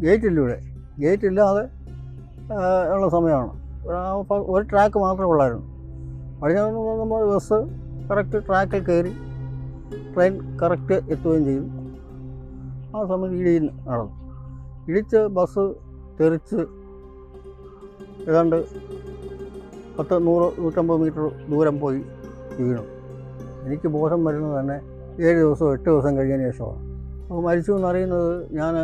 ഗേറ്റില്ല ഇവിടെ ഗേറ്റ് ഇല്ലാതെ ആ, ഉള്ള സമയമാണ് ആ, പ- ഒരു ട്രാക്ക് മാത്രമേ ഉള്ളായിരുന്നു പടിഞ്ഞാറ് നിന്ന് നമ്മൾ ബസ് കറക്റ്റ് ട്രാക്കിൽ കയറി ട്രെയിൻ കറക്റ്റ് എത്തുകയും ചെയ്തു ആ സമയത്ത് ഇടിയിൽ നടന്നു ഇടിച്ച് ബസ് തെറിച്ച് ഏതാണ്ട് പത്ത് നൂറ് നൂറ്റമ്പത് മീറ്റർ ദൂരം പോയി വീണു എനിക്ക് ബോധം വരുന്നത് തന്നെ ഏഴ് ദിവസവും എട്ട് ദിവസം കഴിഞ്ഞതിന് ശേഷമാണ് അപ്പോൾ മരിച്ചു എന്നറിയുന്നത് ഞാൻ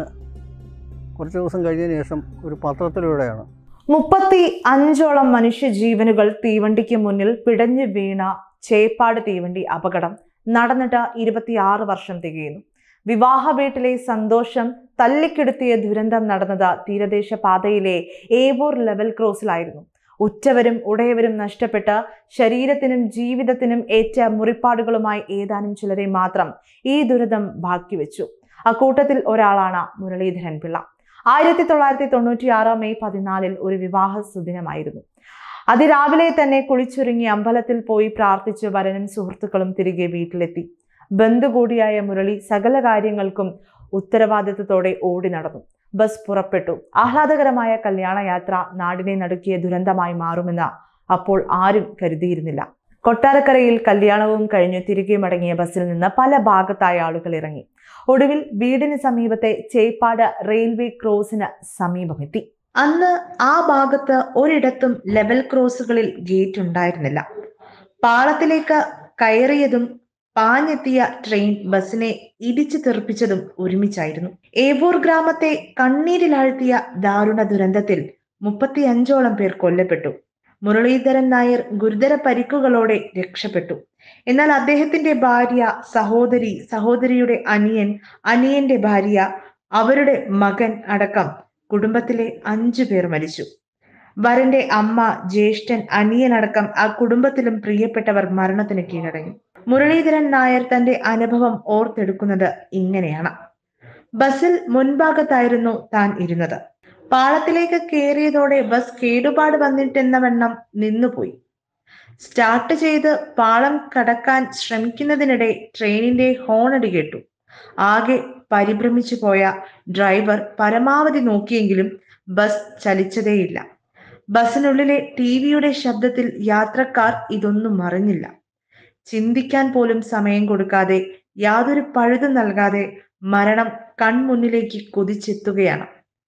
കുറച്ച് ദിവസം കഴിഞ്ഞതിന് ശേഷം ഒരു പത്രത്തിലൂടെയാണ് മുപ്പത്തി അഞ്ചോളം മനുഷ്യജീവനുകൾ തീവണ്ടിക്ക് മുന്നിൽ പിടഞ്ഞു വീണ ചേപ്പാട് തീവണ്ടി അപകടം നടന്നിട്ട് ഇരുപത്തിയാറ് വർഷം തികയുന്നു വിവാഹ വീട്ടിലെ സന്തോഷം തല്ലിക്കെടുത്തിയ ദുരന്തം നടന്നത് തീരദേശ പാതയിലെ ഏവൂർ ലെവൽ ക്രോസിലായിരുന്നു ഉറ്റവരും ഉടയവരും നഷ്ടപ്പെട്ട് ശരീരത്തിനും ജീവിതത്തിനും ഏറ്റ മുറിപ്പാടുകളുമായി ഏതാനും ചിലരെ മാത്രം ഈ ദുരിതം ബാക്കി വെച്ചു അക്കൂട്ടത്തിൽ ഒരാളാണ് മുരളീധരൻ പിള്ള ആയിരത്തി തൊള്ളായിരത്തി തൊണ്ണൂറ്റി ആറ് മെയ് പതിനാലിൽ ഒരു വിവാഹ സുദിനമായിരുന്നു അതിരാവിലെ തന്നെ കുളിച്ചൊരുങ്ങി അമ്പലത്തിൽ പോയി പ്രാർത്ഥിച്ച് വരനും സുഹൃത്തുക്കളും തിരികെ വീട്ടിലെത്തി ബന്ധു കൂടിയായ മുരളി സകല കാര്യങ്ങൾക്കും ഉത്തരവാദിത്വത്തോടെ ഓടി നടന്നു ബസ് പുറപ്പെട്ടു ആഹ്ലാദകരമായ കല്യാണയാത്ര നാടിനെ നടുക്കിയ ദുരന്തമായി മാറുമെന്ന് അപ്പോൾ ആരും കരുതിയിരുന്നില്ല കൊട്ടാരക്കരയിൽ കല്യാണവും കഴിഞ്ഞു തിരികെ മടങ്ങിയ ബസ്സിൽ നിന്ന് പല ഭാഗത്തായ ആളുകൾ ഇറങ്ങി ഒടുവിൽ വീടിന് സമീപത്തെ ചേപ്പാട് റെയിൽവേ ക്രോസിന് സമീപമെത്തി അന്ന് ആ ഭാഗത്ത് ഒരിടത്തും ലെവൽ ക്രോസുകളിൽ ഗേറ്റ് ഉണ്ടായിരുന്നില്ല പാളത്തിലേക്ക് കയറിയതും പാഞ്ഞെത്തിയ ട്രെയിൻ ബസ്സിനെ ഇടിച്ചു തെറിപ്പിച്ചതും ഒരുമിച്ചായിരുന്നു ഏവൂർ ഗ്രാമത്തെ കണ്ണീരിലാഴ്ത്തിയ ദാരുണ ദുരന്തത്തിൽ മുപ്പത്തിയഞ്ചോളം പേർ കൊല്ലപ്പെട്ടു മുരളീധരൻ നായർ ഗുരുതര പരിക്കുകളോടെ രക്ഷപ്പെട്ടു എന്നാൽ അദ്ദേഹത്തിന്റെ ഭാര്യ സഹോദരി സഹോദരിയുടെ അനിയൻ അനിയന്റെ ഭാര്യ അവരുടെ മകൻ അടക്കം കുടുംബത്തിലെ അഞ്ചു പേർ മരിച്ചു വരന്റെ അമ്മ ജ്യേഷ്ഠൻ അനിയൻ അടക്കം ആ കുടുംബത്തിലും പ്രിയപ്പെട്ടവർ മരണത്തിന് കീഴടങ്ങി മുരളീധരൻ നായർ തന്റെ അനുഭവം ഓർത്തെടുക്കുന്നത് ഇങ്ങനെയാണ് ബസ്സിൽ മുൻഭാഗത്തായിരുന്നു താൻ ഇരുന്നത് പാളത്തിലേക്ക് കയറിയതോടെ ബസ് കേടുപാട് വന്നിട്ടെന്ന വണ്ണം നിന്നുപോയി സ്റ്റാർട്ട് ചെയ്ത് പാളം കടക്കാൻ ശ്രമിക്കുന്നതിനിടെ ട്രെയിനിന്റെ ഹോണടി കേട്ടു ആകെ പരിഭ്രമിച്ചു പോയ ഡ്രൈവർ പരമാവധി നോക്കിയെങ്കിലും ബസ് ചലിച്ചതേയില്ല ബസ്സിനുള്ളിലെ ടി വിയുടെ ശബ്ദത്തിൽ യാത്രക്കാർ ഇതൊന്നും അറിഞ്ഞില്ല ചിന്തിക്കാൻ പോലും സമയം കൊടുക്കാതെ യാതൊരു പഴുതും നൽകാതെ മരണം കൺമുന്നിലേക്ക് കുതിച്ചെത്തുകയാണ്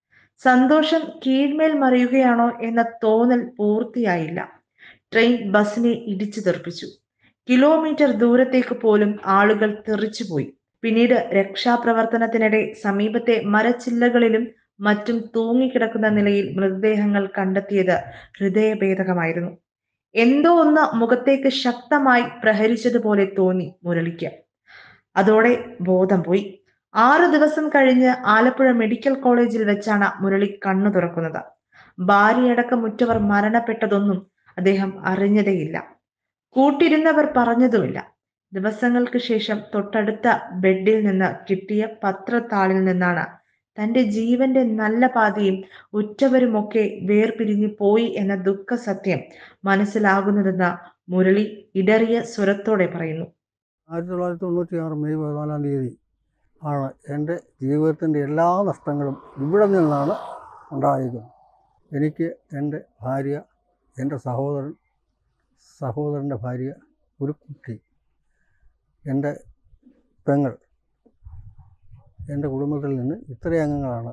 സന്തോഷം കീഴ്മേൽ മറിയുകയാണോ എന്ന തോന്നൽ പൂർത്തിയായില്ല ട്രെയിൻ ബസ്സിനെ ഇടിച്ചു തെറിപ്പിച്ചു കിലോമീറ്റർ ദൂരത്തേക്ക് പോലും ആളുകൾ തെറിച്ചുപോയി പിന്നീട് രക്ഷാപ്രവർത്തനത്തിനിടെ സമീപത്തെ മരച്ചില്ലകളിലും മറ്റും തൂങ്ങിക്കിടക്കുന്ന നിലയിൽ മൃതദേഹങ്ങൾ കണ്ടെത്തിയത് ഹൃദയഭേദകമായിരുന്നു എന്തോ ഒന്ന് മുഖത്തേക്ക് ശക്തമായി പ്രഹരിച്ചതുപോലെ തോന്നി മുരളിക്ക് അതോടെ ബോധം പോയി ആറു ദിവസം കഴിഞ്ഞ് ആലപ്പുഴ മെഡിക്കൽ കോളേജിൽ വെച്ചാണ് മുരളി കണ്ണു തുറക്കുന്നത് ഭാര്യയടക്കം മുറ്റവർ മരണപ്പെട്ടതൊന്നും അദ്ദേഹം അറിഞ്ഞതേയില്ല കൂട്ടിരുന്നവർ പറഞ്ഞതുമില്ല ദിവസങ്ങൾക്ക് ശേഷം തൊട്ടടുത്ത ബെഡിൽ നിന്ന് കിട്ടിയ പത്രത്താളിൽ നിന്നാണ് തന്റെ ജീവന്റെ നല്ല പാതിയും ഉറ്റവരുമൊക്കെ വേർപിരിഞ്ഞു പോയി എന്ന ദുഃഖ സത്യം മനസ്സിലാകുന്നതെന്ന് മുരളി ഇടറിയ സ്വരത്തോടെ പറയുന്നു ആയിരത്തി തൊള്ളായിരത്തി തൊണ്ണൂറ്റി ആറ് മെയ് പതിനാലാം തീയതി ആണ് എൻ്റെ ജീവിതത്തിൻ്റെ എല്ലാ നഷ്ടങ്ങളും ഇവിടെ നിന്നാണ് ഉണ്ടായിരിക്കുന്നത് എനിക്ക് എൻ്റെ ഭാര്യ എൻ്റെ സഹോദരൻ സഹോദരൻ്റെ ഭാര്യ ഒരു കുട്ടി എൻ്റെ പെങ്ങൾ എൻ്റെ കുടുംബത്തിൽ നിന്ന് ഇത്രയും അംഗങ്ങളാണ്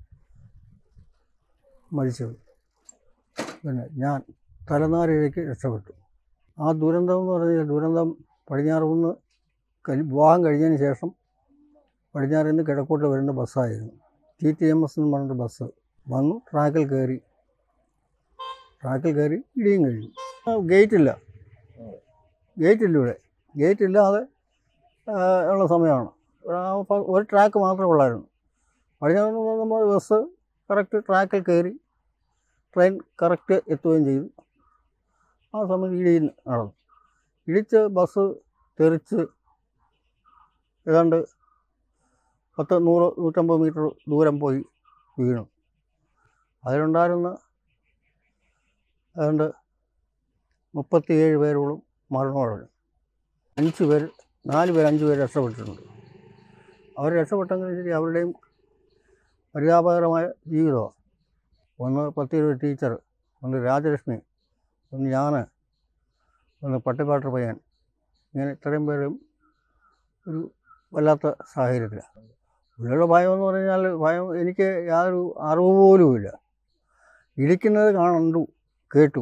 മരിച്ചത് പിന്നെ ഞാൻ തലനാരിഴയ്ക്ക് രക്ഷപ്പെട്ടു ആ ദുരന്തം എന്ന് പറഞ്ഞാൽ ദുരന്തം പടിഞ്ഞാറ് നിന്ന് കൽ വിവാഹം കഴിഞ്ഞതിന് ശേഷം പടിഞ്ഞാറ് നിന്ന് കിഴക്കോട്ട് വരുന്ന ബസ്സായിരുന്നു ടി ടി എം എസ് എന്ന് പറഞ്ഞൊരു ബസ് വന്നു ട്രാക്കിൽ കയറി ട്രാക്കിൽ കയറി ഇടിയും കഴിഞ്ഞു ആ, ഗേറ്റില്ല ഗേറ്റില്ല ഇവിടെ ഗേറ്റ് ഇല്ലാതെ ആ, ഉള്ള സമയമാണ് ആ, പ- ഒരു ട്രാക്ക് മാത്രമേ ഉള്ളായിരുന്നു പടിഞ്ഞാറ് നിന്ന് നമ്മൾ ബസ് കറക്റ്റ് ട്രാക്കിൽ കയറി ട്രെയിൻ കറക്റ്റ് എത്തുകയും ചെയ്തു ആ സമയത്ത് ഇടിയിൽ നടന്നു ഇടിച്ച് ബസ് തെറിച്ച് ഏതാണ്ട് പത്ത് നൂറ് നൂറ്റമ്പത് മീറ്റർ ദൂരം പോയി വീണു അതിലുണ്ടായിരുന്ന ഏതാണ്ട് മുപ്പത്തിയേഴ് പേരോളം മരണമടഞ്ഞു അഞ്ച് പേര് നാല് പേര് അഞ്ച് പേര് രക്ഷപ്പെട്ടിട്ടുണ്ട് അവർ രക്ഷപ്പെട്ടെങ്കിലും ശരി അവരുടെയും പരിതാപകരമായ ജീവിതമാണ് ഒന്ന് പത്തിരുപത് ടീച്ചർ ഒന്ന് രാജലക്ഷ്മി ഒന്ന് ഞാൻ ഒന്ന് പട്ടിപ്പാട്ടർ പയ്യൻ ഇങ്ങനെ ഇത്രയും പേരും ഒരു വല്ലാത്ത സാഹചര്യത്തിലാണ് ഉള്ളിലുള്ള ഭയം എന്ന് പറഞ്ഞാൽ ഭയം എനിക്ക് യാതൊരു അറിവ് പോലുമില്ല ഇരിക്കുന്നത് കണ്ടു കേട്ടു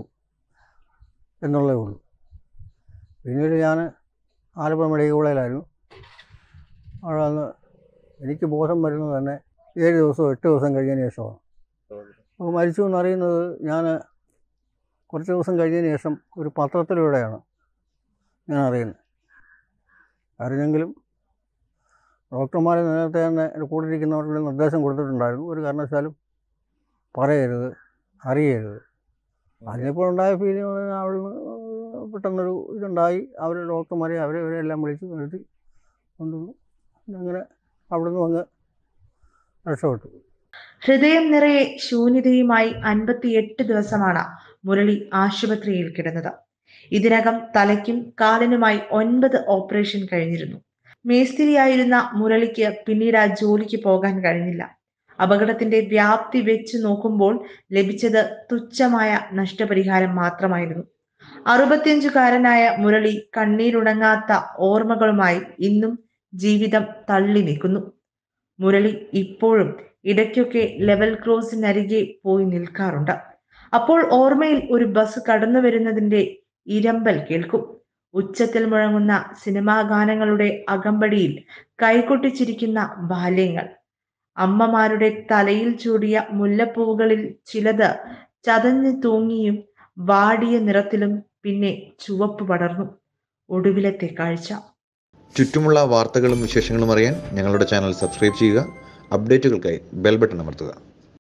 എന്നുള്ളതേ ഉള്ളൂ പിന്നീട് ഞാൻ ആലപ്പുഴ മെഡിക്കൽ കോളേജിലായിരുന്നു അവിടെ വന്ന് എനിക്ക് ബോധം വരുന്നത് തന്നെ ഏഴ് ദിവസവും എട്ട് ദിവസം കഴിഞ്ഞതിന് ശേഷമാണ് അപ്പോൾ മരിച്ചു എന്നറിയുന്നത് ഞാൻ കുറച്ച് ദിവസം കഴിഞ്ഞതിന് ശേഷം ഒരു പത്രത്തിലൂടെയാണ് ഞാൻ അറിയുന്നത് അറിഞ്ഞെങ്കിലും ഡോക്ടർമാർ നേരത്തെ തന്നെ എൻ്റെ കൂടെ ഇരിക്കുന്നവരുടെ നിർദ്ദേശം കൊടുത്തിട്ടുണ്ടായിരുന്നു ഒരു കാരണവശാലും പറയരുത് അറിയരുത് അതിനിപ്പോൾ ഉണ്ടായ ഫീലിംഗ് പറഞ്ഞാൽ അവിടുന്ന് പെട്ടെന്നൊരു ഇതുണ്ടായി അവർ ഡോക്ടർമാരെ അവരെ ഇവരെ എല്ലാം വിളിച്ച് നിർത്തി കൊണ്ടുവന്നു അങ്ങനെ അവിടുന്ന് അങ്ങ് രക്ഷപ്പെട്ടു ഹൃദയം നിറയെ ശൂന്യതയുമായി അൻപത്തിയെട്ട് ദിവസമാണ് മുരളി ആശുപത്രിയിൽ കിടന്നത് ഇതിനകം തലയ്ക്കും കാലിനുമായി ഒൻപത് ഓപ്പറേഷൻ കഴിഞ്ഞിരുന്നു മേസ്തിരിയായിരുന്ന മുരളിക്ക് പിന്നീട് ആ ജോലിക്ക് പോകാൻ കഴിഞ്ഞില്ല അപകടത്തിന്റെ വ്യാപ്തി വെച്ച് നോക്കുമ്പോൾ ലഭിച്ചത് തുച്ഛമായ നഷ്ടപരിഹാരം മാത്രമായിരുന്നു അറുപത്തിയഞ്ചുകാരനായ മുരളി കണ്ണീരുണങ്ങാത്ത ഓർമ്മകളുമായി ഇന്നും ജീവിതം തള്ളി നീക്കുന്നു മുരളി ഇപ്പോഴും ഇടയ്ക്കൊക്കെ ലെവൽ ക്രോസിനരികെ പോയി നിൽക്കാറുണ്ട് അപ്പോൾ ഓർമ്മയിൽ ഒരു ബസ് കടന്നു വരുന്നതിന്റെ ഇരമ്പൽ കേൾക്കും ഉച്ചത്തിൽ മുഴങ്ങുന്ന സിനിമാ ഗാനങ്ങളുടെ അകമ്പടിയിൽ കൈകൊട്ടിച്ചിരിക്കുന്ന ബാല്യങ്ങൾ അമ്മമാരുടെ തലയിൽ ചൂടിയ മുല്ലപ്പൂവുകളിൽ ചിലത് ചതഞ്ഞു തൂങ്ങിയും വാടിയ നിറത്തിലും പിന്നെ ചുവപ്പ് പടർന്നു ഒടുവിലത്തെ കാഴ്ച ചുറ്റുമുള്ള വാർത്തകളും വിശേഷങ്ങളും അറിയാൻ ഞങ്ങളുടെ ചാനൽ സബ്സ്ക്രൈബ് ചെയ്യുക അപ്ഡേറ്റുകൾക്കായി ബെൽ ബട്ടൺ അമർത്തുക